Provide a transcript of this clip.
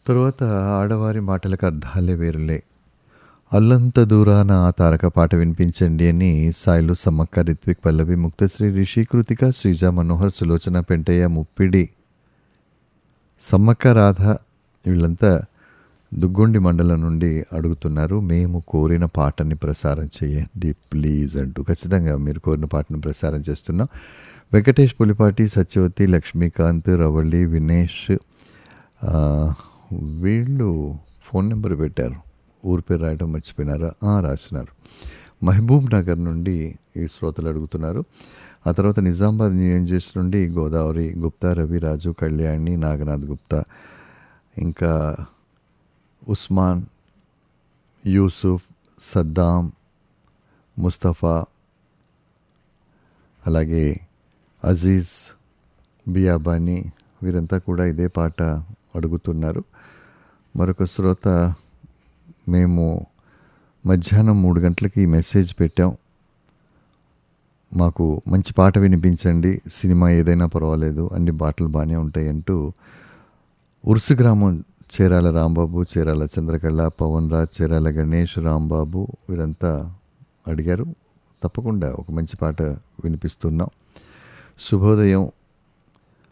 తరువాత ఆడవారి మాటలకు అర్థాలే వేరులే అల్లంత దూరాన ఆ తారక పాట వినిపించండి అని సాయిలు సమ్మక్క రిత్విక్ పల్లవి ముక్తశ్రీ రిషి కృతిక శ్రీజ మనోహర్ సులోచన పెంటయ్య ముప్పిడి సమ్మక్క రాధ వీళ్ళంతా దుగ్గొండి మండలం నుండి అడుగుతున్నారు మేము కోరిన పాటని ప్రసారం చేయండి ప్లీజ్ అంటూ ఖచ్చితంగా మీరు కోరిన పాటను ప్రసారం చేస్తున్నాం వెంకటేష్ పులిపాటి సత్యవతి లక్ష్మీకాంత్ రవళి వినేష్ ఆ, వీళ్ళు ఫోన్ నెంబర్ పెట్టారు ఊరి పేరు రాయడం మర్చిపోయినారా ఆ, రాసినారు మహబూబ్ నగర్ నుండి ఈ శ్రోతలు అడుగుతున్నారు ఆ తర్వాత నిజామాబాద్ నియోజకవర్గం నుండి గోదావరి గుప్తా రవిరాజు కళ్యాణి నాగనాథ్ గుప్తా ఇంకా ఉస్మాన్ యూసుఫ్ సద్దాం ముస్తఫా అలాగే అజీజ్ బియాబాని వీరంతా కూడా ఇదే పాట అడుగుతున్నారు మరొక శ్రోత మేము మధ్యాహ్నం మూడు గంటలకి మెసేజ్ పెట్టాం మాకు మంచి పాట వినిపించండి సినిమా ఏదైనా పర్వాలేదు అన్ని పాటలు బాగానే ఉంటాయి అంటూ ఉరుసు గ్రామం చీరాల రాంబాబు చీరాల చంద్రకళ పవన్ రాజ్ చీరాల గణేష్ రాంబాబు వీరంతా అడిగారు తప్పకుండా ఒక మంచి పాట వినిపిస్తున్నాం శుభోదయం